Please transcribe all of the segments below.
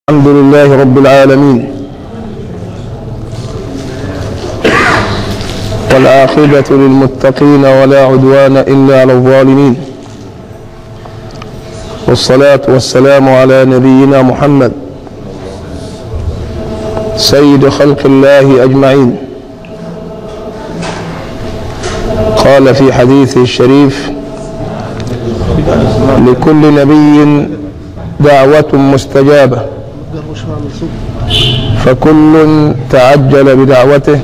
الحمد لله رب العالمين والعاقبة للمتقين ولا عدوان إلا على الظالمين والصلاة والسلام على نبينا محمد سيد خلق الله أجمعين قال في حديثه الشريف لكل نبي دعوة مستجابة فكل تعجل بدعوته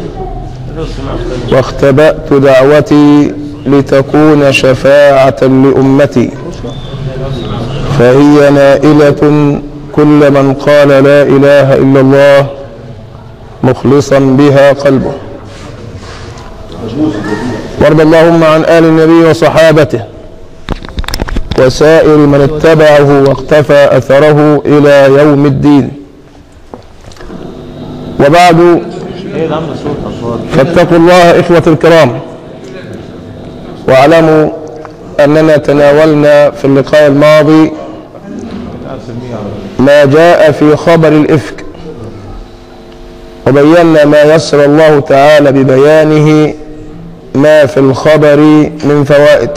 واختبأت دعوتي لتكون شفاعة لأمتي فهي نائلة كل من قال لا إله إلا الله مخلصا بها قلبه وارض اللهم عن آل النبي وصحابته وسائر من اتبعه واقتفى أثره إلى يوم الدين وبعد فاتقوا الله إخوة الكرام واعلموا أننا تناولنا في اللقاء الماضي ما جاء في خبر الإفك وبينا ما يسر الله تعالى ببيانه ما في الخبر من فوائد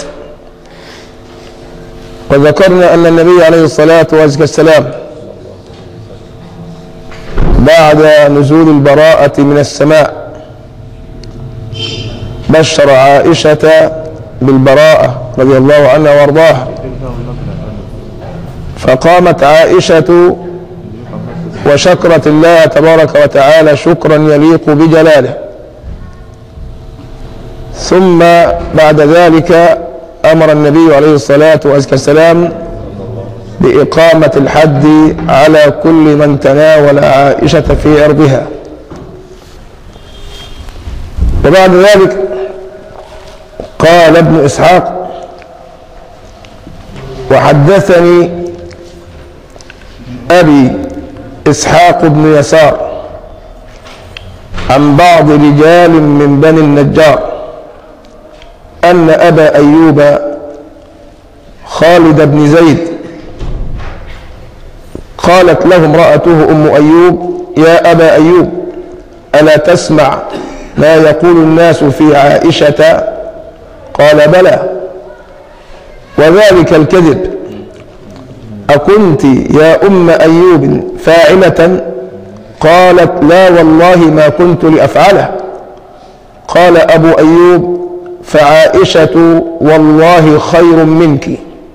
وذكرنا أن النبي عليه الصلاة والسلام بعد نزول البراءة من السماء بشر عائشة بالبراءة رضي الله عنها وارضاها فقامت عائشة وشكرت الله تبارك وتعالى شكرا يليق بجلاله ثم بعد ذلك أمر النبي عليه الصلاة والسلام بإقامة الحد على كل من تناول عائشة في أرضها وبعد ذلك قال ابن إسحاق وحدثني أبي إسحاق بن يسار عن بعض رجال من بني النجار أن أبا أيوب خالد بن زيد قالت له امرأته أم أيوب يا أبا أيوب ألا تسمع ما يقول الناس في عائشة قال بلى وذلك الكذب أكنت يا أم أيوب فاعلة قالت لا والله ما كنت لأفعله قال أبو أيوب فعائشة والله خير منك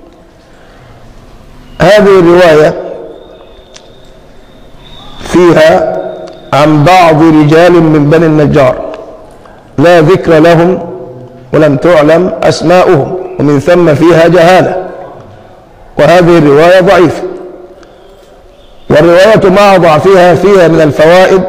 هذه الرواية فيها عن بعض رجال من بني النجار لا ذكر لهم ولم تعلم أسماؤهم ومن ثم فيها جهالة وهذه الرواية ضعيفة والرواية مع ضعفها فيها من الفوائد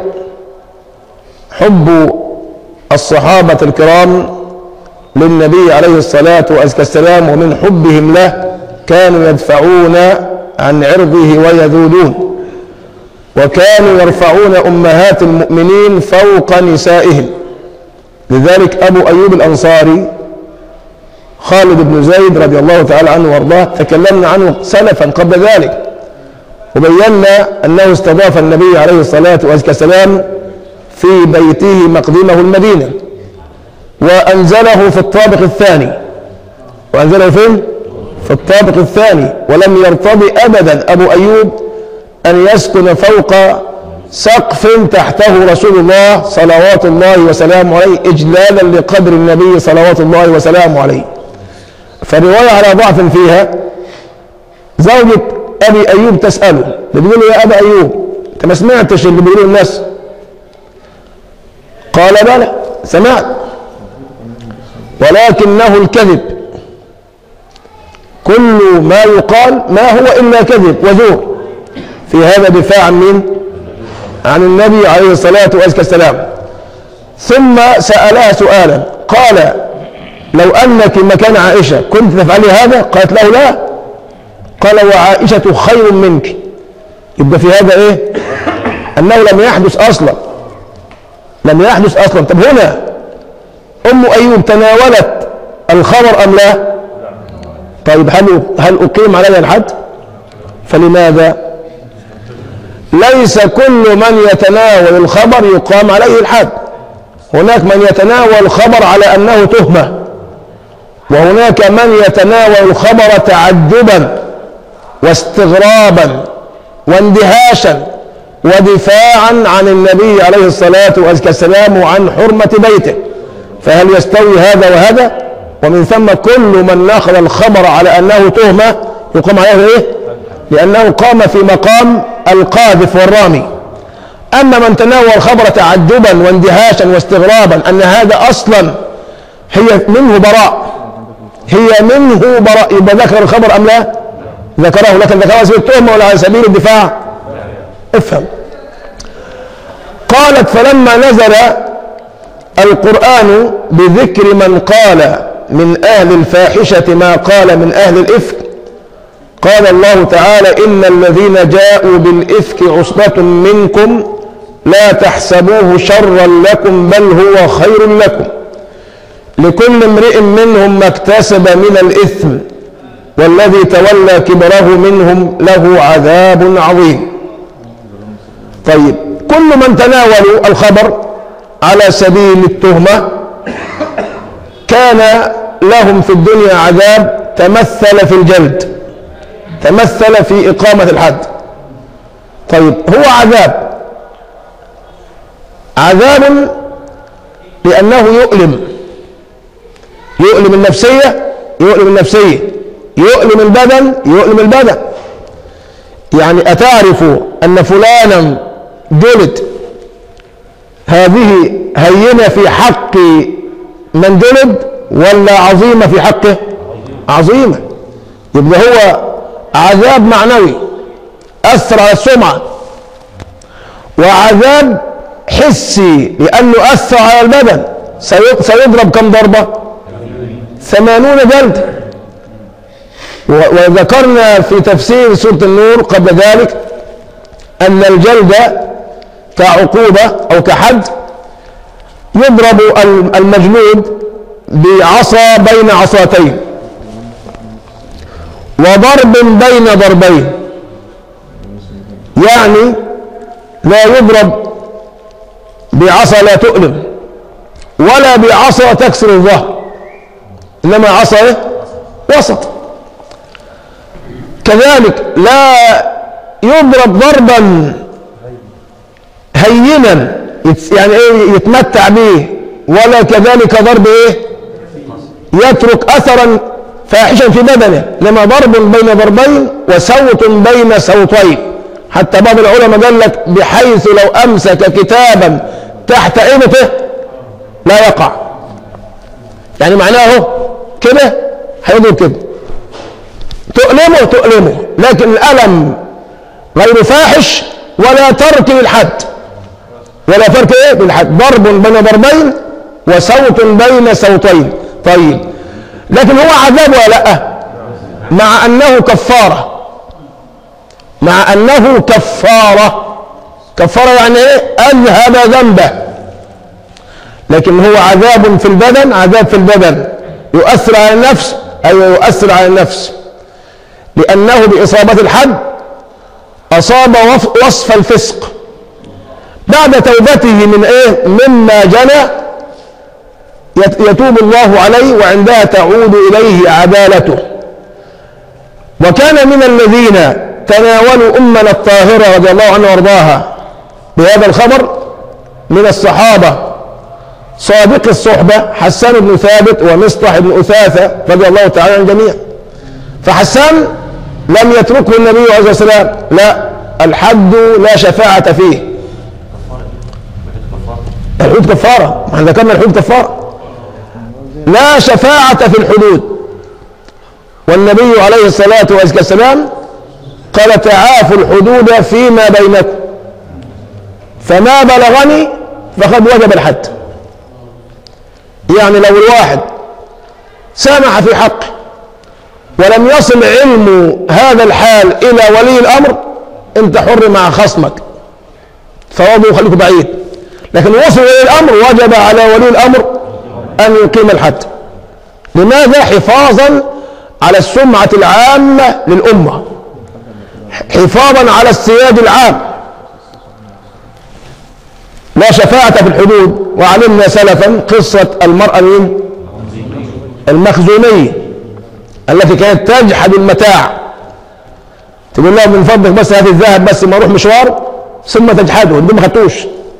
حب الصحابة الكرام للنبي عليه الصلاة والسلام ومن حبهم له كانوا يدفعون عن عرضه ويذودون وكانوا يرفعون أمهات المؤمنين فوق نسائهم لذلك أبو أيوب الأنصاري خالد بن زيد رضي الله تعالى عنه وارضاه تكلمنا عنه سلفا قبل ذلك وبينا أنه استضاف النبي عليه الصلاة والسلام في بيته مقدمه المدينة وأنزله في الطابق الثاني وأنزله فين؟ في الطابق الثاني ولم يرتضي أبدا أبو أيوب أن يسكن فوق سقف تحته رسول الله صلوات الله وسلامه عليه إجلالا لقدر النبي صلوات الله وسلامه عليه فالرواية على ضعف فيها زوجة أبي أيوب تسأله بتقول يا أبا أيوب أنت ما سمعتش اللي بيقولوا الناس قال بلى سمعت ولكنه الكذب كل ما يقال ما هو إلا كذب وزور في هذا دفاع عن مين عن النبي عليه الصلاة والسلام ثم سألها سؤالا قال لو أنك مكان عائشة كنت تفعلي هذا قالت له لا قال وعائشة خير منك يبقى في هذا ايه أنه لم يحدث أصلا لم يحدث أصلا طب هنا أم أيوب تناولت الخبر أم لا طيب هل هل أقيم عليها الحد فلماذا ليس كل من يتناول الخبر يقام عليه الحد هناك من يتناول الخبر على أنه تهمة وهناك من يتناول الخبر تعجبا واستغرابا واندهاشا ودفاعا عن النبي عليه الصلاة والسلام وعن حرمة بيته فهل يستوي هذا وهذا ومن ثم كل من ناخذ الخبر على أنه تهمة يقام عليه إيه لأنه قام في مقام القاذف والرامي أما من تناول الخبر تعجبا واندهاشا واستغرابا أن هذا أصلا هي منه براء هي منه براء يبقى ذكر الخبر أم لا ذكره لكن ذكره على سبيل التهمة ولا على سبيل الدفاع افهم قالت فلما نزل القرآن بذكر من قال من أهل الفاحشة ما قال من أهل الإفك قال الله تعالى إن الذين جاءوا بالإفك عصبة منكم لا تحسبوه شرا لكم بل هو خير لكم لكل امرئ منهم ما اكتسب من الإثم والذي تولى كبره منهم له عذاب عظيم طيب كل من تناولوا الخبر على سبيل التهمة كان لهم في الدنيا عذاب تمثل في الجلد تمثل في إقامة الحد طيب هو عذاب عذاب لأنه يؤلم يؤلم النفسية يؤلم النفسية يؤلم البدن يؤلم البدن يعني أتعرف أن فلانا جلد هذه هينة في حق من جلد ولا عظيمة في حقه عظيمة يبقى هو عذاب معنوي أثر على السمعة وعذاب حسي لأنه أثر على البدن سيضرب كم ضربة ثمانون جلد وذكرنا في تفسير سورة النور قبل ذلك أن الجلد كعقوبة أو كحد يضرب المجلود بعصا بين عصاتين وضرب بين ضربين يعني لا يضرب بعصا لا تؤلم ولا بعصا تكسر الظهر انما عصا إيه؟ وسط كذلك لا يضرب ضربا هينا يعني ايه يتمتع به ولا كذلك ضرب ايه يترك اثرا فاحشا في بدنه لما ضرب بين ضربين وسوط بين سوطين حتى بعض العلماء قال لك بحيث لو امسك كتابا تحت ابطه لا يقع يعني معناه كده هيضرب كده تؤلمه تؤلمه لكن الالم غير فاحش ولا ترك للحد ولا فرق ايه بالحد ضرب بين ضربين وصوت بين صوتين طيب لكن هو عذاب ولا لا مع انه كفاره مع انه كفاره كفاره يعني ايه اذهب ذنبه لكن هو عذاب في البدن عذاب في البدن يؤثر على النفس ايوه يؤثر على النفس لانه باصابه الحد اصاب وصف الفسق بعد توبته من ايه مما جنى يتوب الله عليه وعندها تعود اليه عدالته وكان من الذين تناولوا امنا الطاهره رضي الله عنها وارضاها بهذا الخبر من الصحابه صادق الصحبه حسان بن ثابت ومصطح بن اثاثه رضي الله تعالى عن الجميع فحسان لم يتركه النبي عليه الصلاه والسلام لا الحد لا شفاعه فيه الحدود كفارة ما احنا ذكرنا الحدود كفارة لا شفاعة في الحدود والنبي عليه الصلاة والسلام قال تعافوا الحدود فيما بينكم فما بلغني فقد وجب الحد يعني لو الواحد سامح في حقه ولم يصل علم هذا الحال إلى ولي الأمر أنت حر مع خصمك فوضوا خليكم بعيد لكن وصل إلى الأمر وجب على ولي الأمر أن يقيم الحد لماذا حفاظا على السمعة العامة للأمة حفاظا على السياد العام لا شفاعة في الحدود وعلمنا سلفا قصة المرأة مين؟ المخزومية التي كانت تجحد المتاع تقول لها من فضلك بس هات الذهب بس ما اروح مشوار ثم تجحده انتم ما خدتوش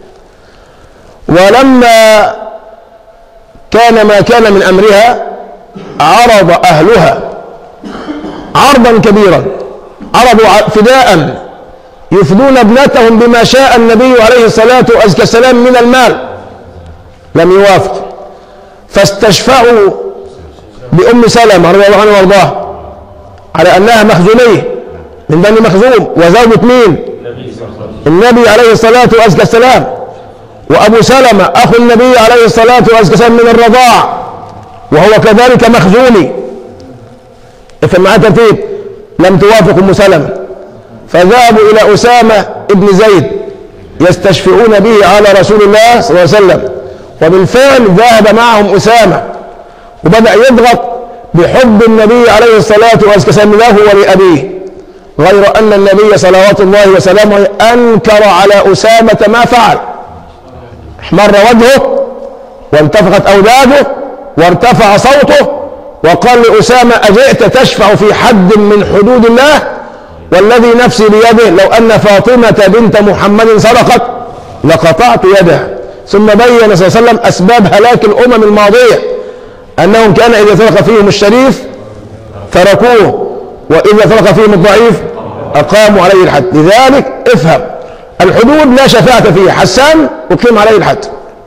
ولما كان ما كان من امرها عرض اهلها عرضا كبيرا عرضوا فداء يفدون ابنتهم بما شاء النبي عليه الصلاة والسلام من المال لم يوافق فاستشفعوا بأم سلمة رضي الله عنها وارضاها على أنها مخزومية من بني مخزوم وزوجة مين النبي عليه الصلاة والسلام وأبو سلمة أخو النبي عليه الصلاة والسلام من الرضاع وهو كذلك مخزومي افهم معاه ترتيب لم توافق أم سلمة فذهبوا إلى أسامة ابن زيد يستشفعون به على رسول الله صلى الله عليه وسلم وبالفعل ذهب معهم أسامة وبدأ يضغط بحب النبي عليه الصلاة والسلام له ولأبيه غير أن النبي صلوات الله وسلامه أنكر على أسامة ما فعل احمر وجهه وانتفخت أولاده وارتفع صوته وقال لأسامة أجئت تشفع في حد من حدود الله والذي نفسي بيده لو أن فاطمة بنت محمد سرقت لقطعت يدها ثم بين صلى الله عليه وسلم أسباب هلاك الأمم الماضية أنهم كان إذا سرق فيهم الشريف تركوه وإذا سرق فيهم الضعيف أقاموا عليه الحد لذلك افهم الحدود لا شفاعة فيها حسان أقيم عليه الحد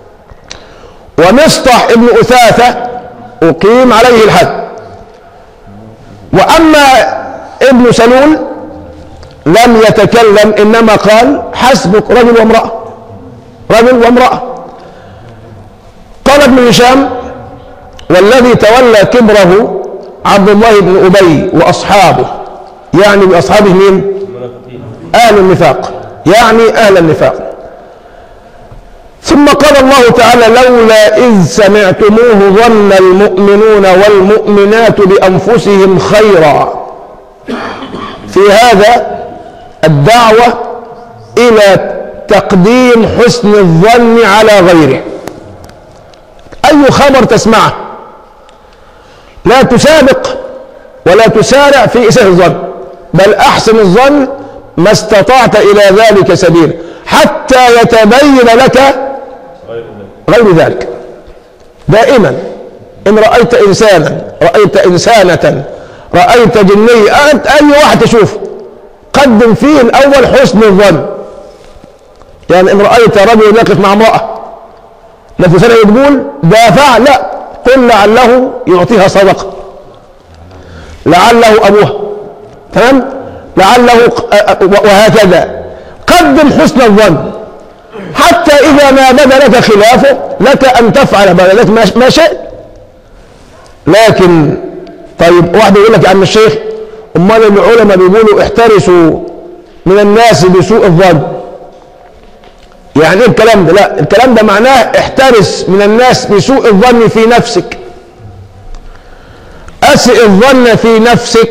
ومصطح ابن أثاثة أقيم عليه الحد وأما ابن سلول لم يتكلم إنما قال حسبك رجل وامرأة رجل وامرأة قال ابن هشام والذي تولى كبره عبد الله بن أبي وأصحابه يعني بأصحابه مين أهل النفاق يعني أهل النفاق ثم قال الله تعالى لولا إذ سمعتموه ظن المؤمنون والمؤمنات بأنفسهم خيرا في هذا الدعوة إلى تقديم حسن الظن على غيره أي خبر تسمعه لا تسابق ولا تسارع في إساءة الظن بل أحسن الظن ما استطعت إلى ذلك سبيل حتى يتبين لك غير ذلك دائما إن رأيت إنسانا رأيت إنسانة رأيت جني أنت أي واحد تشوف قدم فيه الأول حسن الظن يعني إن رأيت رجل يقف مع امرأة لكن سنة تقول دافع لا قل لعله يعطيها صدقة لعله أبوها تمام لعله وهكذا قدم حسن الظن حتى إذا ما بدا لك خلافه لك أن تفعل بعد ذلك ما شئت لكن طيب واحد يقول لك يا عم الشيخ امال العلماء بيقولوا احترسوا من الناس بسوء الظن يعني ايه الكلام ده لا الكلام ده معناه احترس من الناس بسوء الظن في نفسك اسئ الظن في نفسك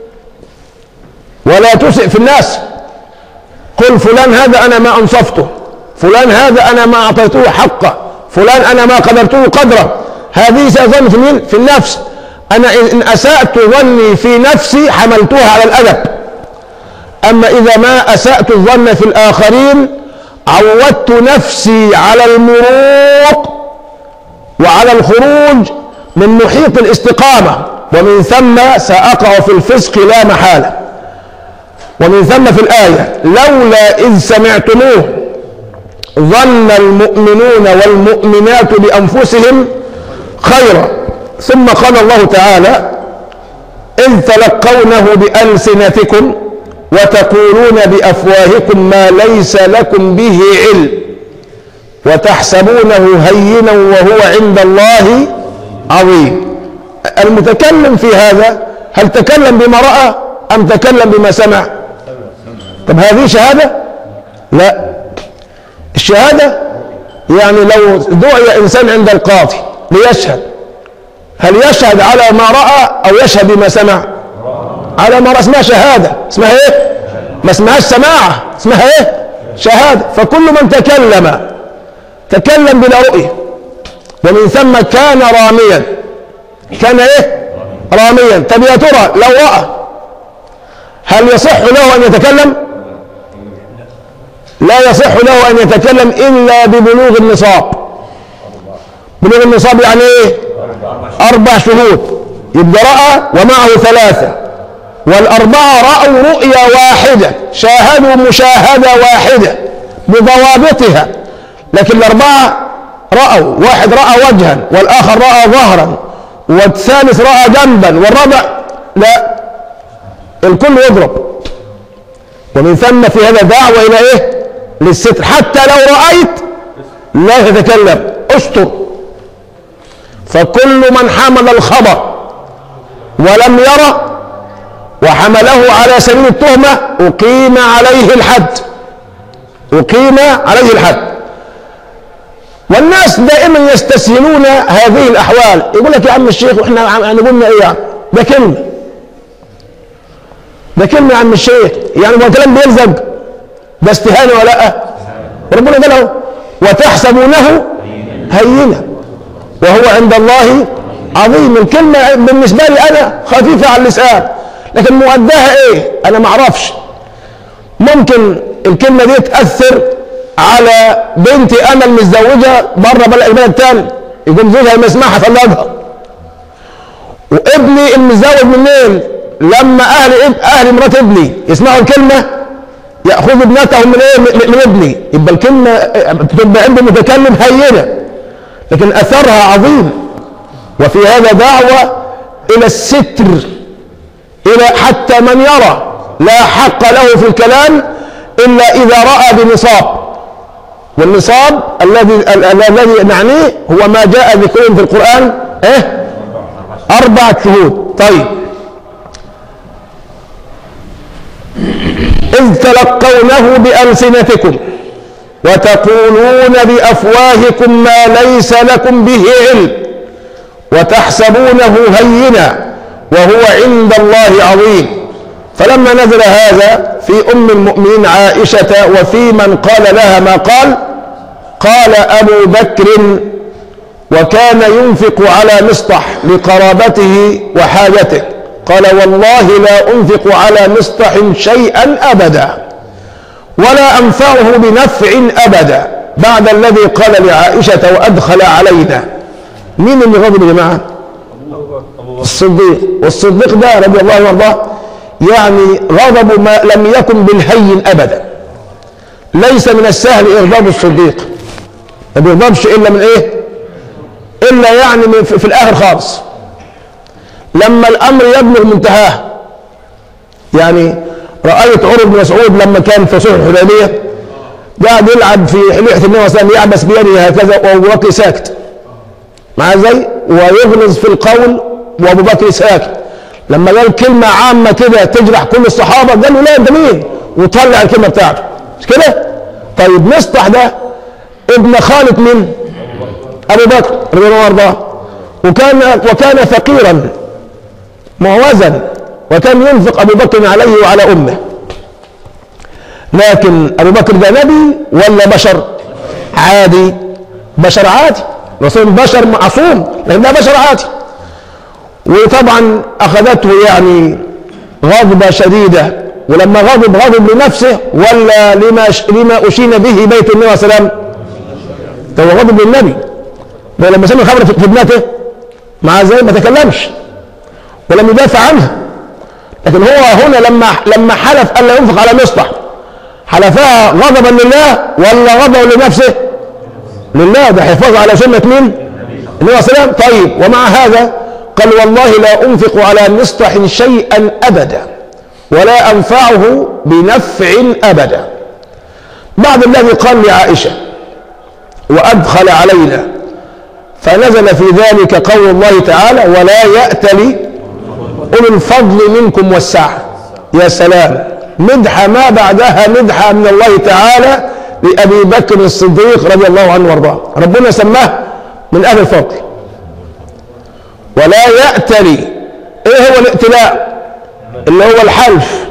ولا تسئ في الناس قل فلان هذا انا ما انصفته فلان هذا انا ما اعطيته حقه فلان انا ما قدرته قدره هذه سيظن في مين في النفس انا ان اسات ظني في نفسي حملتها على الادب اما اذا ما اسات الظن في الاخرين عودت نفسي على المروق وعلى الخروج من محيط الاستقامه ومن ثم ساقع في الفسق لا محاله ومن ثم في الايه لولا اذ سمعتموه ظن المؤمنون والمؤمنات بانفسهم خيرا ثم قال الله تعالى إذ تلقونه بألسنتكم وتقولون بأفواهكم ما ليس لكم به علم وتحسبونه هينا وهو عند الله عظيم المتكلم في هذا هل تكلم بما رأى أم تكلم بما سمع طب هذه شهادة لا الشهادة يعني لو دعي إنسان عند القاضي ليشهد هل يشهد على ما رأى أو يشهد بما سمع على ما رأى اسمها شهادة اسمها ايه ما اسمهاش سماعة اسمها ايه شهادة فكل من تكلم تكلم بلا رؤية ومن ثم كان راميا كان ايه راميا طب يا ترى لو رأى هل يصح له أن يتكلم لا يصح له أن يتكلم إلا ببلوغ النصاب بلوغ النصاب يعني ايه أربع شهود يبقى رأى ومعه ثلاثة والأربعة رأوا رؤيا واحدة شاهدوا مشاهدة واحدة بضوابطها لكن الأربعة رأوا واحد رأى وجها والآخر رأى ظهرا والثالث رأى جنبا والرابع لا الكل يضرب ومن ثم في هذا دعوة إلى إيه للستر حتى لو رأيت لا تتكلم استر فكل من حمل الخبر ولم يرى وحمله على سبيل التهمة أقيم عليه الحد أقيم عليه الحد والناس دائما يستسهلون هذه الأحوال يقول لك يا عم الشيخ وإحنا يعني قلنا إيه يعني ده كلمة ده كلمة يا عم الشيخ يعني هو كلام بيلزق ده استهانة ولا لا ربنا قال له وتحسبونه هينا وهو عند الله عظيم الكلمة بالنسبة لي أنا خفيفة على اللسان لكن مؤداها إيه أنا ما أعرفش ممكن الكلمة دي تأثر على بنتي أنا المتزوجة بره بلد البلد التاني يقوم زوجها لما يسمعها طلقها وابني المتزوج منين لما أهل أهل مرات ابني يسمعوا الكلمة يأخذ ابنتهم من إيه من من ابني يبقى الكلمة تبقى عنده متكلم هينة لكن أثرها عظيم وفي هذا دعوة إلى الستر إلى حتى من يرى لا حق له في الكلام إلا إذا رأى بنصاب والنصاب الذي الذي نعنيه هو ما جاء ذكره في القرآن إيه أربعة شهود طيب إذ تلقونه بألسنتكم وتقولون بأفواهكم ما ليس لكم به علم وتحسبونه هينا وهو عند الله عظيم فلما نزل هذا في أم المؤمنين عائشة وفي من قال لها ما قال قال أبو بكر وكان ينفق على مصطح لقرابته وحاجته قال والله لا أنفق على مصطح شيئا أبدا ولا أنفعه بنفع أبدا بعد الذي قال لعائشة وأدخل علينا مين اللي غضب يا جماعة الصديق والصديق ده رضي الله عنه وارضاه يعني غضب ما لم يكن بالهين أبدا ليس من السهل إغضاب الصديق ما بيغضبش إلا من إيه إلا يعني من في, في الآخر خالص لما الأمر يبلغ منتهاه يعني رأيت عمر بن مسعود لما كان في صلح الحديبية قاعد يلعب في حلية النبي صلى الله عليه وسلم يعبس بيده هكذا وأبو بكر ساكت مع زي ويغلظ في القول وأبو بكر ساكت لما قال كلمة عامة كده تجرح كل الصحابة قال له لا ده مين وطلع الكلمة بتاعته مش كده طيب مصطح ده ابن خالد من أبو بكر رضي الله عنه وكان وكان فقيرا معوزا وكان ينفق أبو بكر عليه وعلى أمه لكن أبو بكر ده نبي ولا بشر عادي بشر عادي رسول بشر معصوم لكن ده بشر عادي وطبعا أخذته يعني غضبة شديدة ولما غضب غضب لنفسه ولا لما لما أشين به بيت النبي صلى الله عليه وسلم ده هو غضب للنبي ده لما سمع خبر في ابنته مع ذلك ما تكلمش ولم يدافع عنها لكن هو هنا لما لما حلف الا ينفق على مصطح حلفها غضبا لله ولا غضبا لنفسه؟ لله ده حفاظ على سنه مين؟ النبي صلى الله عليه وسلم طيب ومع هذا قال والله لا انفق على مصطح شيئا ابدا ولا انفعه بنفع ابدا بعد الذي قال لعائشه وادخل علينا فنزل في ذلك قول الله تعالى ولا يأتل أولو الفضل منكم والسعة يا سلام مدحة ما بعدها مدحة من الله تعالى لأبي بكر الصديق رضي الله عنه وارضاه ربنا سماه من أهل الفضل ولا يأتلي إيه هو الائتلاء اللي هو الحلف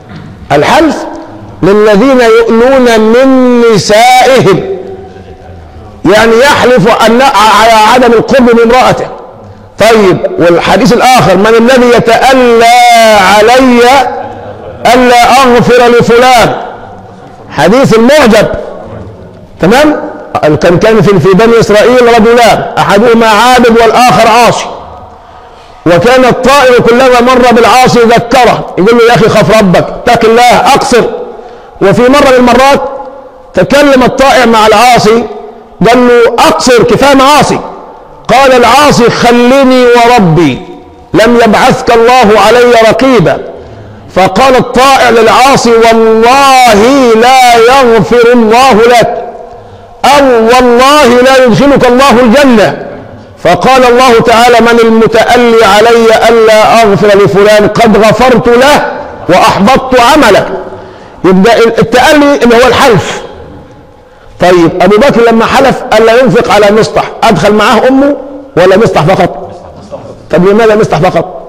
الحلف للذين يؤلون من نسائهم يعني يحلف أن على عدم القرب من امرأته طيب والحديث الآخر من الذي يتألى علي ألا أغفر لفلان حديث المعجب تمام كان كان في في بني إسرائيل رجلان أحدهما عابد والآخر عاصي وكان الطائر كلما مر بالعاصي ذكره يقول له يا أخي خاف ربك اتق الله أقصر وفي مرة من المرات تكلم الطائع مع العاصي قال له أقصر كفاية معاصي قال العاصي خلني وربي لم يبعثك الله علي رقيبا فقال الطائع للعاصي والله لا يغفر الله لك أو والله لا يدخلك الله الجنة فقال الله تعالى من المتألي علي ألا أغفر لفلان قد غفرت له وأحبطت عملك يبقى التألي اللي هو الحلف طيب أبو بكر لما حلف ألا ينفق على مصطح أدخل معاه أمه ولا مصطح فقط طب لماذا مصطح فقط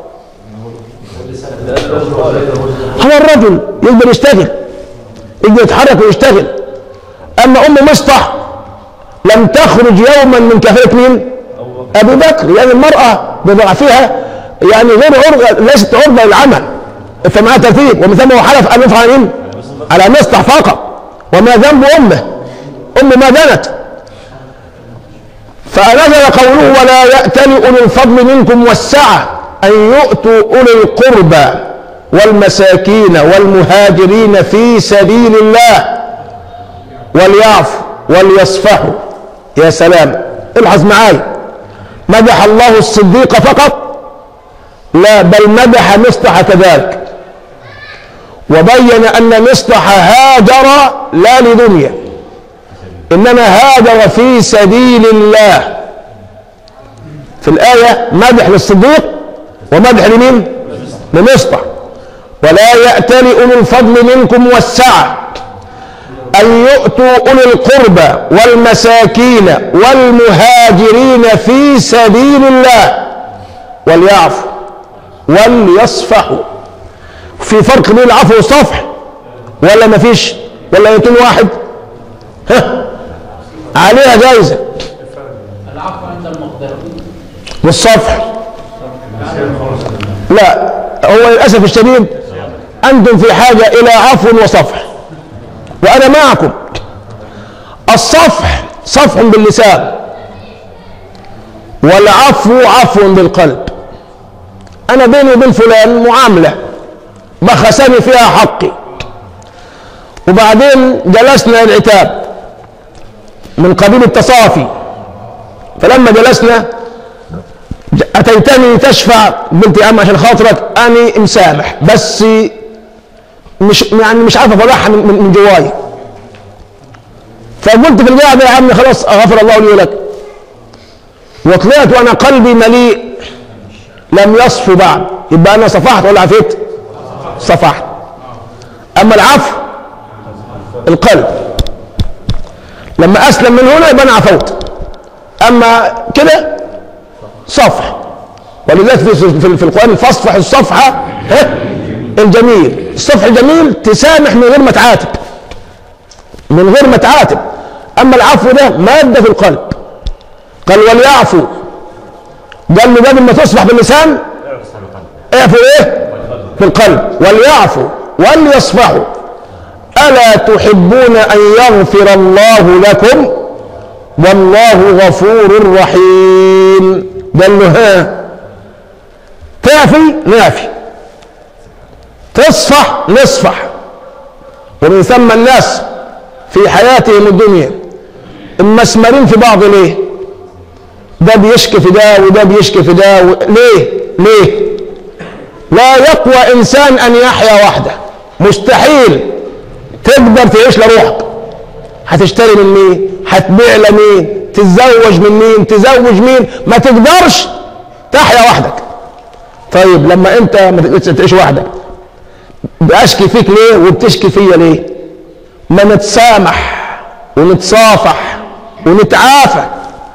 هو الرجل يقدر يشتغل يقدر يتحرك ويشتغل أما أم مصطح لم تخرج يوما من كفالة مين أبو بكر لأن يعني المرأة بضعفها يعني غير عرضة ليست عرضة للعمل فمعها ترتيب ومن ثم هو حلف أن يفعل مين على مصطح فقط وما ذنب أمه أم ما دنت فنزل قوله ولا يأتل أولي الفضل منكم والسعة أن يؤتوا أولي القربى والمساكين والمهاجرين في سبيل الله وليعفوا وليصفحوا يا سلام الحظ معاي مدح الله الصديق فقط لا بل مدح مصطح كذلك وبين أن مصطح هاجر لا لدنيا إنما هاجر في سبيل الله في الآية مدح للصديق ومدح لمين لمصطح ولا يأتل أولو الفضل منكم والسعة أن يؤتوا أولي القربى والمساكين والمهاجرين في سبيل الله وليعفوا وليصفحوا في فرق بين العفو والصفح ولا مفيش ولا يتون واحد ها عليها جايزة العفو عند المقدرة والصفح لا هو للأسف الشديد أنتم في حاجة إلى عفو وصفح وأنا معكم الصفح صفح باللسان والعفو عفو بالقلب أنا بيني وبين فلان معاملة بخسني فيها حقي وبعدين جلسنا العتاب من قبيل التصافي فلما جلسنا أتيتني تشفع قلت يا عم عشان خاطرك أني مسامح بس مش يعني مش عارف أفرحها من, من, من جواي فقلت في القعدة يا عم خلاص غفر الله لي ولك وطلعت وأنا قلبي مليء لم يصفو بعد يبقى أنا صفحت ولا عفيت صفحت أما العفو القلب لما أسلم من هنا يبقى أنا عفوت أما كده صفح ولذلك في, في, في القرآن فاصفح الصفحة ها الجميل الصفح الجميل تسامح من غير ما تعاتب من غير ما تعاتب أما العفو ده مادة في القلب قال وليعفو قال له بدل ما تصفح باللسان اعفو ايه بالقلب وليعفو وليصفحوا ألا تحبون أن يغفر الله لكم والله غفور رحيم قال له ها تعفي نعفي تصفح نصفح ومن ثم الناس في حياتهم الدنيا مسمرين في بعض ليه ده بيشكي في ده وده بيشكي في ده و... ليه ليه لا يقوى انسان ان يحيا وحده مستحيل تقدر تعيش لروحك هتشتري من مين هتبيع لمين تتزوج من مين تزوج مين ما تقدرش تحيا وحدك طيب لما انت ما تقدرش تعيش وحدك باشكي فيك ليه وبتشكي فيا ليه ما نتسامح ونتصافح ونتعافى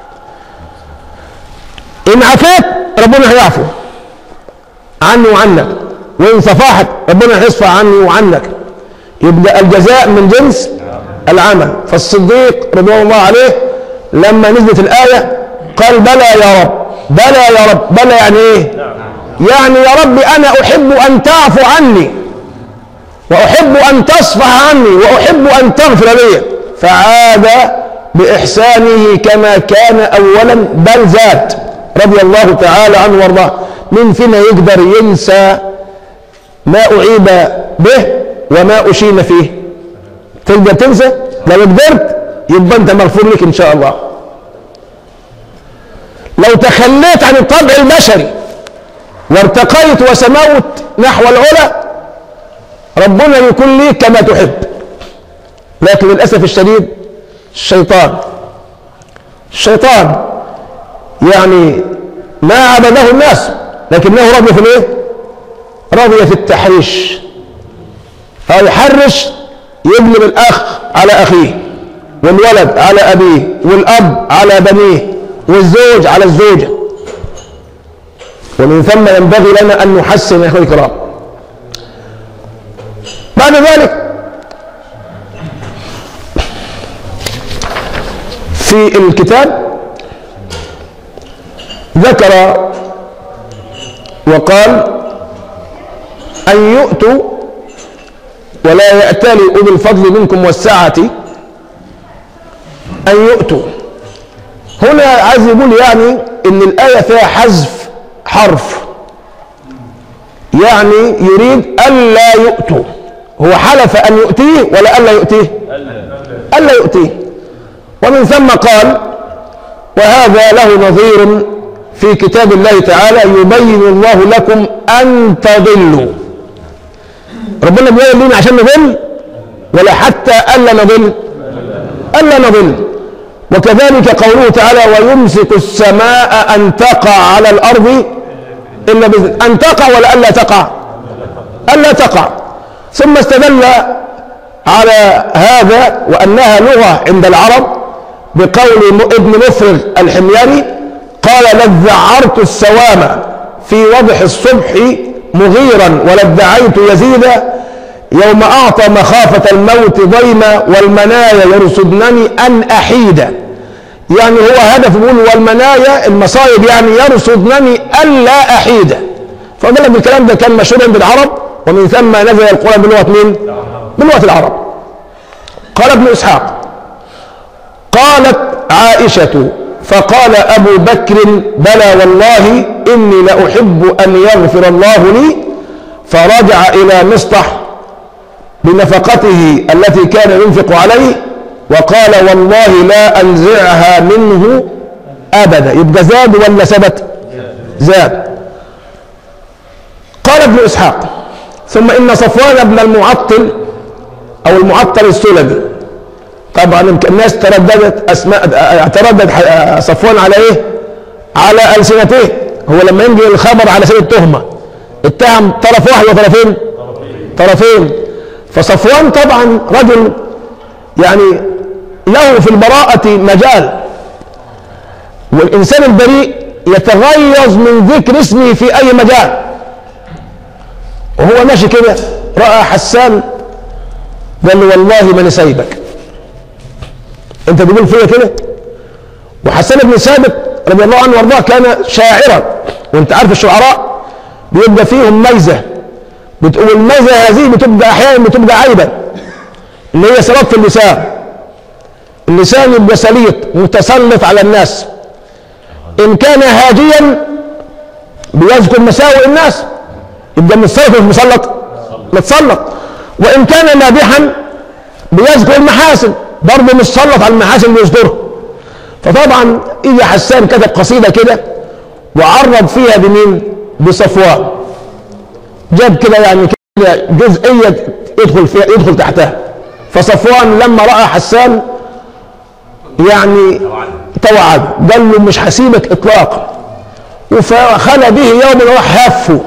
ان عفيت ربنا هيعفو عني وعنك وان صفحت ربنا هيصفى عني وعنك يبقى الجزاء من جنس العمل فالصديق رضوان الله عليه لما نزلت الآية قال بلى يا رب بلى يا رب بلى يعني ايه يعني يا رب انا احب ان تعفو عني واحب ان تصفح عني واحب ان تغفر لي فعاد باحسانه كما كان اولا بل زاد رضي الله تعالى عنه وارضاه من فينا يقدر ينسى ما اعيب به وما اشيم فيه تقدر تنسى لو قدرت يبقى انت مغفور لك ان شاء الله لو تخليت عن الطبع البشري وارتقيت وسموت نحو العلا ربنا يكون ليك كما تحب لكن للاسف الشديد الشيطان الشيطان يعني ما عبده الناس لكنه رضي في الايه رضي في التحريش أو يحرش يقلب الأخ على أخيه والولد على أبيه والأب على بنيه والزوج على الزوجة ومن ثم ينبغي لنا أن نحسن يا أخوي الكرام بعد ذلك في الكتاب ذكر وقال أن يؤتوا ولا يأتلي أولي الفضل منكم والسعة أن يؤتوا هنا عايز يقول يعني إن الآية فيها حذف حرف يعني يريد ألا يؤتوا هو حلف أن يؤتيه ولا ألا يؤتيه ألا يؤتيه ومن ثم قال وهذا له نظير في كتاب الله تعالى يبين الله لكم أن تضلوا ربنا بيقول لنا عشان نضل ولا حتى ألا نضل ألا نضل وكذلك قوله تعالى ويمسك السماء أن تقع على الأرض إلا بإذن أن تقع ولا ألا تقع ألا تقع ثم استدل على هذا وأنها لغة عند العرب بقول ابن مفرغ الحميري قال لذعرت السوام في وضح الصبح مغيرا ولدعيت يزيد يوم أعطى مخافة الموت ضيما والمنايا يرصدنني أن أحيد يعني هو هدف يقول والمنايا المصايب يعني يرصدنني ألا أحيد فقال بالكلام ده كان مشهور عند العرب ومن ثم نزل القرآن بلغة مين؟ بلغة العرب قال ابن إسحاق قالت عائشة فقال أبو بكر بلى والله إني لأحب أن يغفر الله لي فرجع إلى مصطح بنفقته التي كان ينفق عليه وقال والله لا أنزعها منه أبدا يبقى زاد ولا ثبت زاد قال ابن إسحاق ثم إن صفوان بن المعطل أو المعطل السلمي طبعا الناس ترددت اسماء تردد صفوان على ايه؟ على السنتين هو لما ينجي الخبر على سبيل التهمه اتهم طرف واحد وطرفين طرفين فصفوان طبعا رجل يعني له في البراءة مجال والإنسان البريء يتغيظ من ذكر اسمه في أي مجال وهو ماشي كده رأى حسان قال له والله ما سايبك انت تقول فيا كده وحسان بن ثابت رضي الله عنه وارضاه كان شاعرا وانت عارف الشعراء بيبقى فيهم ميزه بتقول الميزه هذه بتبقى احيانا بتبقى عيبا اللي هي سلطه اللسان اللسان يبقى سليط متسلط على الناس ان كان هاديا بيذكر مساوئ الناس يبقى متسلط مش مسلط متسلط وان كان مادحا بيذكر المحاسن برضه متسلط على المحاسن اللي يصدرها فطبعا اجى حسان كتب قصيده كده وعرض فيها بمين؟ بصفوان جاب كده يعني كده جزئيه يدخل فيها يدخل تحتها فصفوان لما راى حسان يعني توعد قال له مش هسيبك اطلاقا وخلى به يوما وراح هفه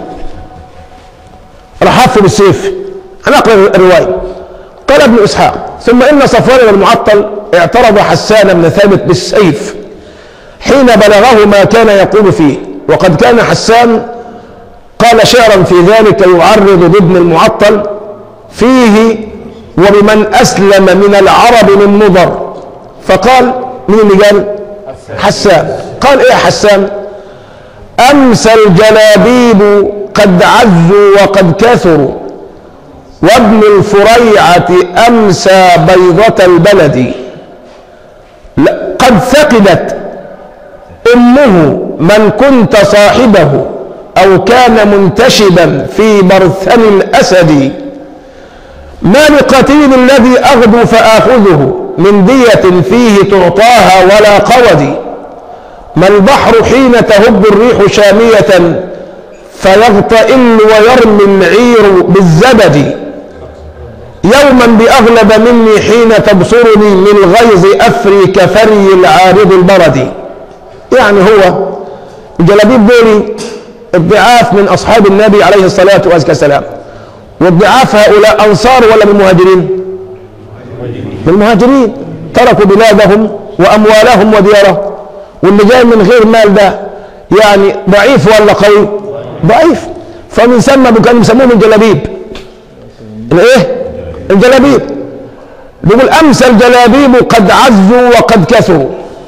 راح هفه بالسيف هنقرا الروايه قال ابن اسحاق ثم ان صفوان المعطل اعترض حسان بن ثابت بالسيف حين بلغه ما كان يقول فيه وقد كان حسان قال شعرا في ذلك يعرض بابن المعطل فيه وبمن اسلم من العرب من مضر فقال مين اللي قال حسان قال ايه حسان امسى الجلابيب قد عزوا وقد كثروا وابن الفريعة امسى بيضة البلد لا، قد ثقلت امه من كنت صاحبه او كان منتشبا في برثم الاسد ما لقتيل الذي أغدو فآخذه من دية فيه تعطاها ولا قود ما البحر حين تهب الريح شامية فيغتئل ويرمي العير بالزبد يوما بأغلب مني حين تبصرني من غيظ أفري كفري العارض البرد يعني هو الجلابيب دول الضعاف من أصحاب النبي عليه الصلاة والسلام والضعاف هؤلاء أنصار ولا من المهاجرين من المهاجرين تركوا بلادهم وأموالهم وديارهم واللي جاي من غير مال ده يعني ضعيف ولا قوي ضعيف فمن ثم كانوا يسموهم الجلابيب الايه الجلابيب بيقول امس الجلابيب قد عزوا وقد كثروا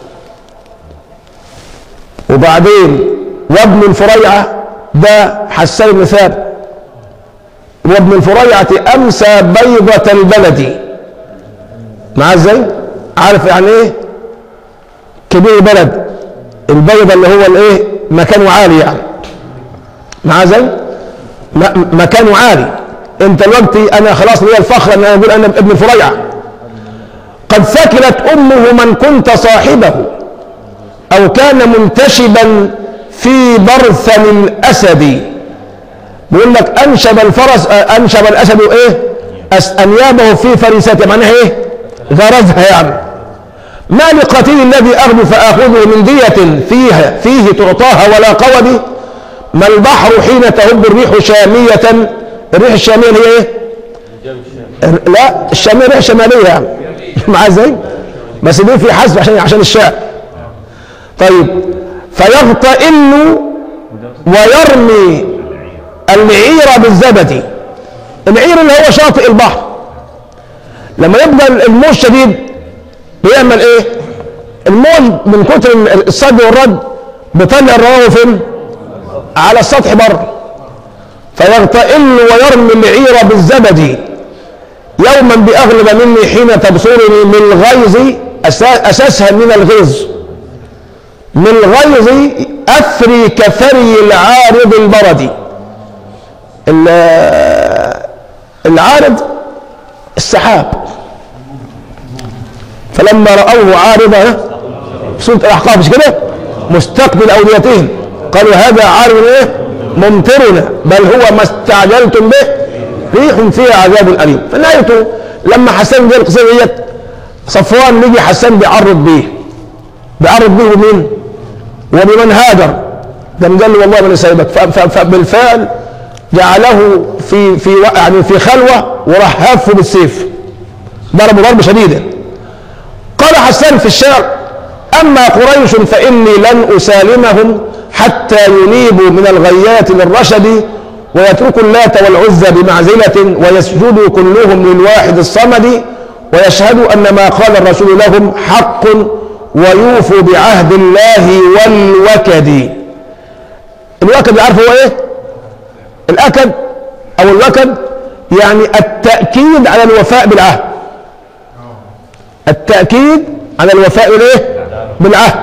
وبعدين وابن الفريعه ده حسان بن ثابت وابن الفريعة أمسى بيضة البلد معاه ازاي؟ عارف يعني ايه؟ كبير البلد البيضة اللي هو الايه؟ مكانه عالي يعني معاه ازاي؟ م- مكانه عالي انت دلوقتي انا خلاص ليا الفخر ان انا اقول انا ابن الفريعة قد ثكلت امه من كنت صاحبه او كان منتشبا في برثم الاسد بيقول لك انشب الفرس آه، انشب الاسد ايه أس- انيابه في فريسته معناها ايه غرزها يعني ما لقتيل الذي اغدو فاخذه من دية فيها فيه تعطاها ولا قود ما البحر حين تهب الريح شامية الريح الشامية اللي هي ايه الر- لا الشامية ريح شمالية يعني معاه ازاي بس دي في حذف عشان عشان الشعر طيب فيغتئل ويرمي العير بالزبد العير اللي هو شاطئ البحر لما يبقى الموج شديد بيعمل ايه الموج من كتر الصد والرد بيطلع الرواوي فين على السطح بره فيغتئل ويرمي العير بالزبد يوما باغلب مني حين تبصرني من الغيظ أسا- اساسها من الغيظ من الغيظ افري كفري العارض البردي ال- العارض السحاب فلما رأوه عارضا في سورة الأحقاف مش كده مستقبل أوديتهم قالوا هذا عارض ايه ممطرنا بل هو ما استعجلتم به ريح فيها عذاب أليم فنهايته لما حسان جاء القصة ديت صفوان نجي حسان بيعرض بيه بيعرض بيه ومين وبمن هاجر ده قال له والله من سايبك ف- ف- فبالفعل جعله في في يعني في خلوه وراح هافه بالسيف ضربه ضربه شديده قال حسان في الشعر اما قريش فاني لن اسالمهم حتى ينيبوا من الغيات للرشد ويتركوا اللات والعزى بمعزله ويسجدوا كلهم للواحد الصمد ويشهدوا ان ما قال الرسول لهم حق ويوفوا بعهد الله والوكد الوكد عارف هو ايه الاكد او الوكد يعني التاكيد على الوفاء بالعهد التاكيد على الوفاء بالايه بالعهد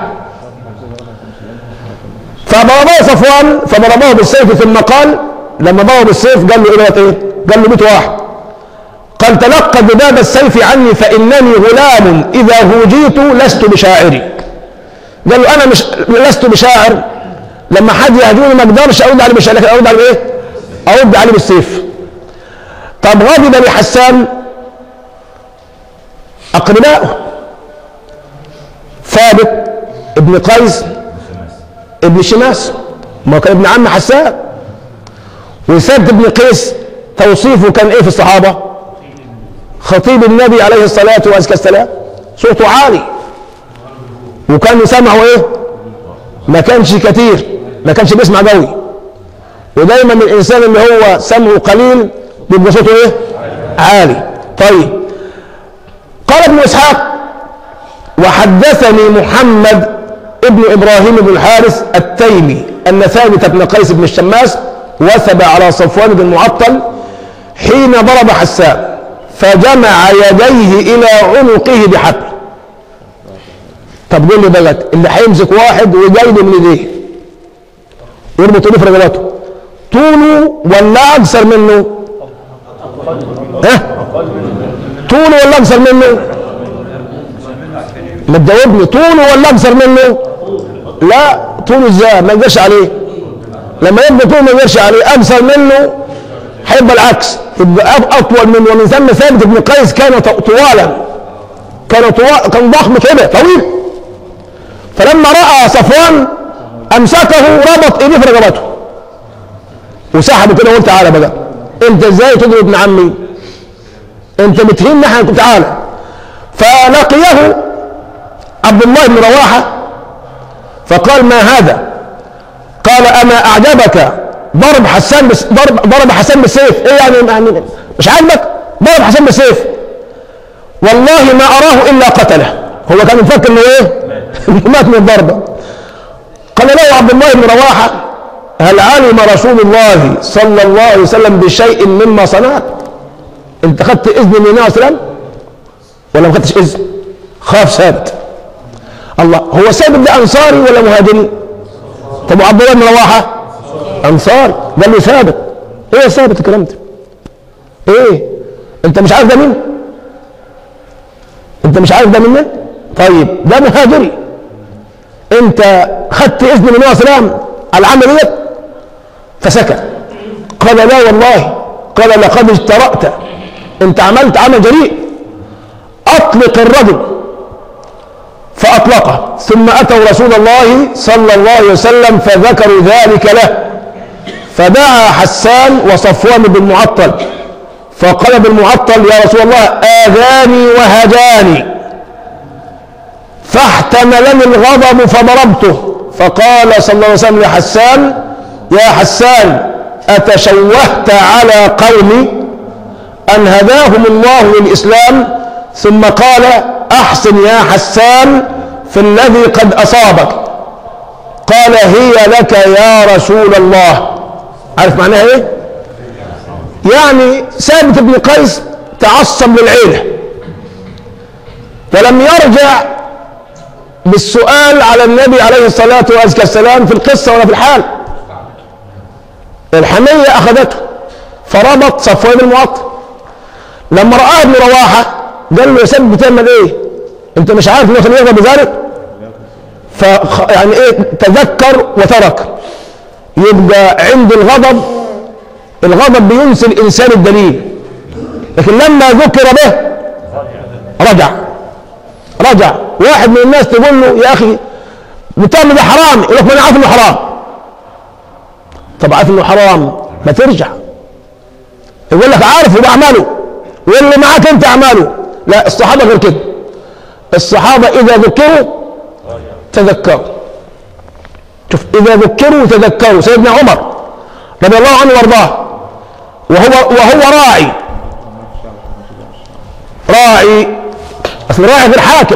فضربه صفوان فضربه بالسيف ثم قال لما ضربه بالسيف قال له ايه ايه قال له بيت واحد قال تلقى ذباب السيف عني فانني غلام اذا هوجيت لست بشاعري قال له انا مش لست بشاعر لما حد يهجوني ما اقدرش ارد عليه بالشعر لكن ارد عليه بايه؟ ارد عليه بالسيف طب غضب لحسان اقربائه ثابت ابن قيس ابن شماس ما هو كان ابن عم حسان وثابت بن قيس توصيفه كان ايه في الصحابه خطيب النبي عليه الصلاه والسلام صوته عالي وكان سمعه ايه ما كانش كتير ما كانش بيسمع قوي ودايما الانسان اللي هو سمعه قليل بيبقى صوته ايه عالي طيب قال ابن اسحاق وحدثني محمد ابن ابراهيم بن الحارث التيمي ان ثابت بن قيس بن الشماس وثب على صفوان بن معطل حين ضرب حسان فجمع يديه الى عنقه بحبل طب قول لي بقى اللي هيمسك واحد وجايبه من ايديه يربط ايديه في رجلاته طوله ولا اقصر منه؟ ها؟ طوله ولا اقصر منه؟ ما تجاوبني طوله ولا اقصر منه؟ لا طوله ازاي؟ ما يقدرش عليه لما يبقى طوله ما يقدرش عليه اقصر منه هيبقى العكس يبقى أب- اطول منه ومن ثم ثابت بن قيس كان ط- طوالا كان طوال كان ضخم كده طويل فلما راى صفوان امسكه ربط ايديه في رقبته وسحبه كده وقلت تعالى بقى انت ازاي تضرب ابن عمي انت بتهين احنا تعالى فلقيه عبد الله بن رواحه فقال ما هذا قال اما اعجبك ضرب حسان بس ضرب ضرب حسان بالسيف ايه يعني يعني مش عاجبك ضرب حسان بالسيف والله ما اراه الا قتله هو كان مفكر انه ايه إنه مات من الضربه قال له عبد الله بن رواحه هل علم رسول الله صلى الله عليه وسلم بشيء مما صنعت انت خدت اذن من النبي صلى الله عليه وسلم ولا ما خدتش اذن خاف ثابت الله هو ثابت ده انصاري ولا مهاجري طب وعبد الله بن رواحه انصاري قال له ثابت ايه يا ثابت الكلام ده ايه انت مش عارف ده مين انت مش عارف ده مين طيب ده مهاجري انت خدت اذن من النبي صلى الله عليه وسلم على العمل ديت فسكت قال لا والله قال لقد اجترأت انت عملت عمل جريء اطلق الرجل فاطلقه ثم اتوا رسول الله صلى الله عليه وسلم فذكروا ذلك له فدعا حسان وصفوان بن معطل فقال ابن معطل يا رسول الله آذاني وهجاني فاحتملني الغضب فضربته فقال صلى الله عليه وسلم لحسان يا حسان أتشوهت على قومي أن هداهم الله للإسلام ثم قال أحسن يا حسان في الذي قد أصابك قال هي لك يا رسول الله عارف معناها ايه يعني ثابت بن قيس تعصب للعيلة فلم يرجع بالسؤال على النبي عليه الصلاة والسلام في القصة ولا في الحال الحمية أخذته فربط صفوان المعطل لما رآه ابن رواحة قال له يا سيد بتعمل ايه انت مش عارف انه كان يغضب بذلك ف يعني ايه تذكر وترك يبقى عند الغضب الغضب بينسي الانسان الدليل لكن لما ذكر به رجع رجع واحد من الناس تقول له يا اخي بتعمل ده حرام يقول لك ما انا عارف انه حرام طب عارف انه حرام ما ترجع يقول لك عارف وبعمله واللي معاك انت اعماله لا الصحابه غير كده الصحابه اذا ذكروا تذكروا شوف اذا ذكروا تذكروا سيدنا عمر رضي الله عنه وارضاه وهو وهو راعي راعي اصل راعي غير حاكم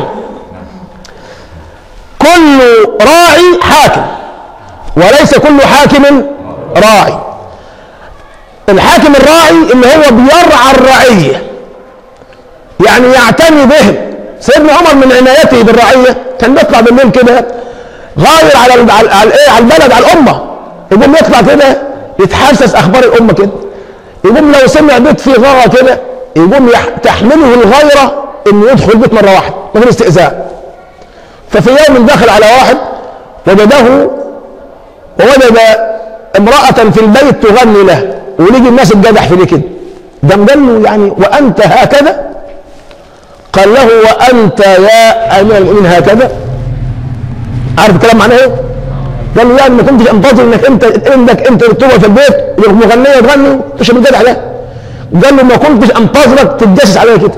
كل راعي حاكم وليس كل حاكم راعي الحاكم الراعي اللي هو بيرعى الرعيه يعني يعتني بهم سيدنا عمر من عنايته بالرعيه كان بيطلع بالليل كده غاير على ال- على على ايه على البلد على الامه يقوم يطلع كده يتحسس اخبار الامه كده يقوم لو سمع بيت فيه غاره كده يقوم يح- تحمله الغيره انه يدخل البيت مره واحده من غير استئذان ففي يوم دخل على واحد وجده ووجد امرأة في البيت تغني له ولقي الناس الجدح في ليه كده ده قال له يعني وأنت هكذا قال له وأنت يا أمير المؤمنين هكذا عارف الكلام معناه ايه؟ قال له يعني ما كنتش انتظر انك انت عندك انت تقعد في البيت مغنيه تغني تشرب الجدع ده قال له ما كنتش انتظرك تتجسس عليا كده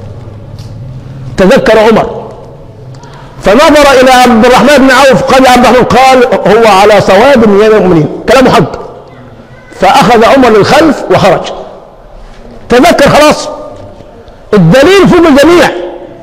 تذكر عمر فنظر الى عبد الرحمن بن عوف قال يا عبد الرحمن قال هو على صواب من المؤمنين كلامه حق فاخذ عمر للخلف وخرج تذكر خلاص الدليل فوق الجميع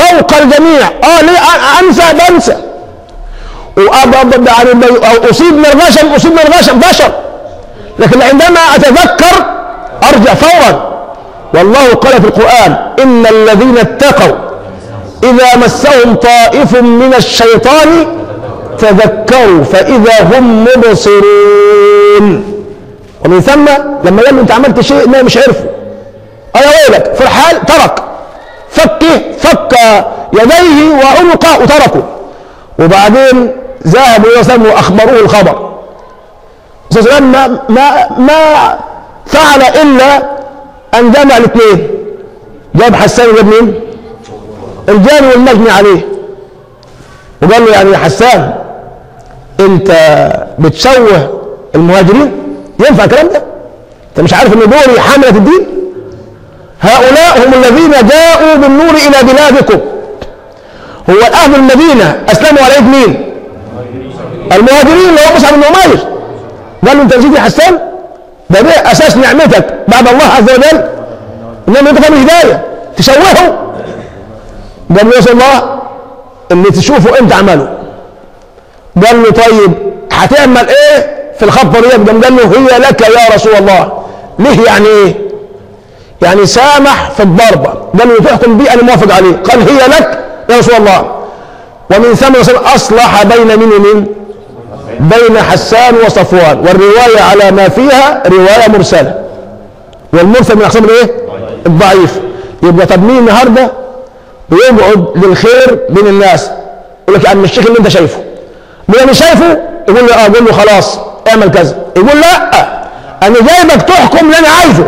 فوق الجميع اه ليه أ- انسى بنسى وأب- يعني ب- أو اصيب من الغشم اصيب من الغشم بشر لكن عندما اتذكر ارجع فورا والله قال في القران ان الذين اتقوا اذا مسهم طائف من الشيطان تذكروا فاذا هم مبصرون ومن ثم لما قال له انت عملت شيء ما مش عرفه انا ويلك في الحال ترك فكه فك يديه وعنقه وتركه وبعدين ذهبوا الى وسلم واخبروه الخبر الرسول صلى الله عليه وسلم ما ما ما فعل الا ان جمع الاثنين جاب حسان وجاب مين؟ الجاني والمجني عليه وقال له يعني يا حسان انت بتشوه المهاجرين ينفع الكلام ده؟ انت مش عارف ان دول حمله الدين؟ هؤلاء هم الذين جاءوا بالنور الى بلادكم هو اهل المدينه اسلموا على يد مين؟ المهاجرين اللي هو مصعب بن عمير قال له انت نسيت يا حسان؟ ده ده اساس نعمتك بعد الله عز وجل انما انت فاهم الهدايه تشوهه قال له يا رسول الله اللي تشوفه انت اعمله قال له طيب هتعمل ايه في الخطه ديت قام قال له هي لك يا رسول الله ليه يعني ايه يعني سامح في الضربه قال له تحكم بي انا موافق عليه قال هي لك يا رسول الله ومن ثم رسول اصلح بين مين ومين بين حسان وصفوان والروايه على ما فيها روايه مرسله والمرسل من اقسام الايه الضعيف يبقى طب مين النهارده بيقعد للخير بين الناس يقول لك يا عم الشيخ اللي انت شايفه اللي انا شايفه يقول له اه اقول له خلاص اعمل كذا يقول لا انا جايبك تحكم اللي انا عايزه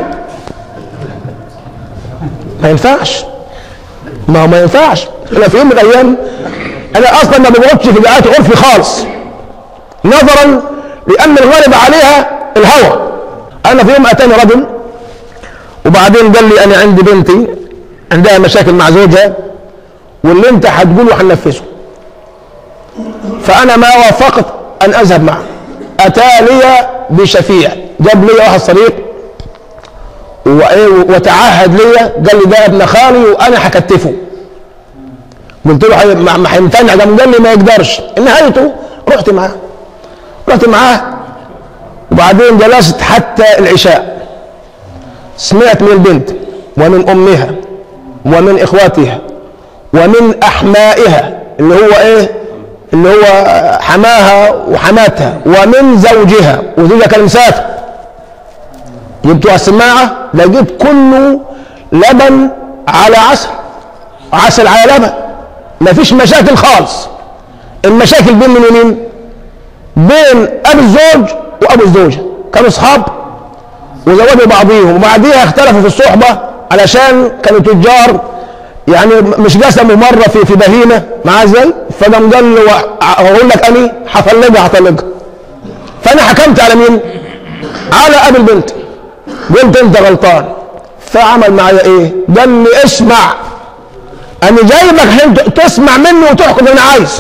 ما ينفعش ما هو ما ينفعش انا في يوم من الايام انا اصلا ما بقعدش في جهات عرفي خالص نظرا لان الغالب عليها الهوى انا في يوم اتاني رجل وبعدين قال لي انا عندي بنتي عندها مشاكل مع زوجها واللي انت هتقوله هننفذه فانا ما وافقت ان اذهب معه اتى لي بشفيع جاب لي واحد صديق وايه وتعهد لي قال لي ده ابن خالي وانا هكتفه قلت له حي- ما ما هيمتنع قام قال لي ما يقدرش نهايته رحت معاه رحت معاه وبعدين جلست حتى العشاء سمعت من البنت ومن امها ومن اخواتها ومن احمائها اللي هو ايه اللي هو حماها وحماتها ومن زوجها وزوجها كان مسافر جبت على السماعه لقيت كله لبن على عسل عسل على لبن مفيش مشاكل خالص المشاكل بين من ومين بين ابو الزوج وابو الزوجه كانوا اصحاب وزوجوا بعضيهم وبعديها اختلفوا في الصحبه علشان كانوا تجار يعني مش قسموا مره في في بهيمه معاه ازاي فقام قال له هقول لك اني هطلقها هطلقها فانا حكمت على مين؟ على ابي البنت قلت انت غلطان فعمل معايا ايه؟ قال لي اسمع انا جايبك عشان تسمع مني وتحكم اللي انا عايز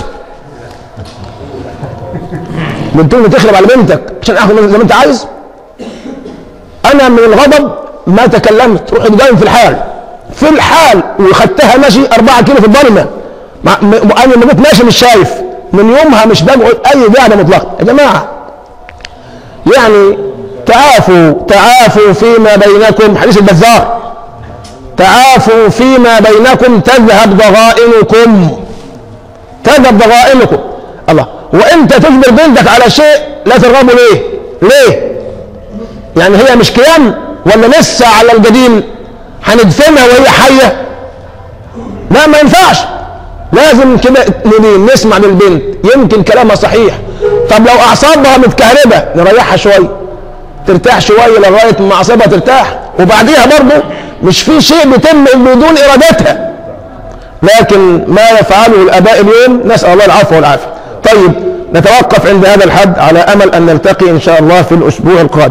قلت له تخرب على بنتك عشان اخد زي ما انت عايز انا من الغضب ما تكلمت رحت قايم في الحال في الحال وخدتها ماشي 4 كيلو في الضلمه مع- م- انا لما جيت ماشي مش شايف من يومها مش بقعد اي قاعده مطلقه يا جماعه يعني تعافوا تعافوا فيما بينكم حديث البزار تعافوا فيما بينكم تذهب ضغائنكم تذهب ضغائنكم الله وانت تجبر بنتك على شيء لا ترغبوا ليه ليه يعني هي مش كيان ولا لسه على القديم هندفنها وهي حيه لا ما ينفعش لازم كده نلين نسمع للبنت يمكن كلامها صحيح طب لو اعصابها متكهربه نريحها شويه ترتاح شويه لغايه ما اعصابها ترتاح وبعديها برضه مش في شيء بيتم بدون ارادتها لكن ما يفعله الاباء اليوم نسال الله العفو والعافيه طيب نتوقف عند هذا الحد على امل ان نلتقي ان شاء الله في الاسبوع القادم